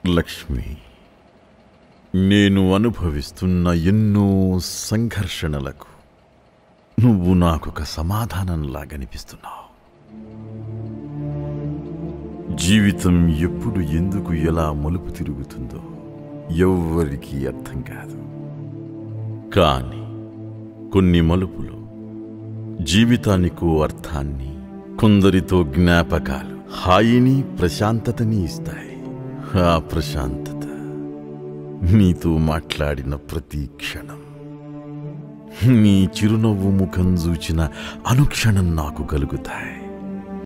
లక్ష్మి నేను అనుభవిస్తున్న ఎన్నో సంఘర్షణలకు నువ్వు నాకొక సమాధానంలా కనిపిస్తున్నావు జీవితం ఎప్పుడు ఎందుకు ఎలా మలుపు తిరుగుతుందో ఎవ్వరికీ అర్థం కాదు కానీ కొన్ని మలుపులు జీవితానికో అర్థాన్ని కొందరితో జ్ఞాపకాలు హాయిని ప్రశాంతతని ఇస్తాయి ఆ ప్రశాంతత నీతో మాట్లాడిన ప్రతి క్షణం నీ చిరునవ్వు ముఖం చూచిన అనుక్షణం నాకు కలుగుతాయి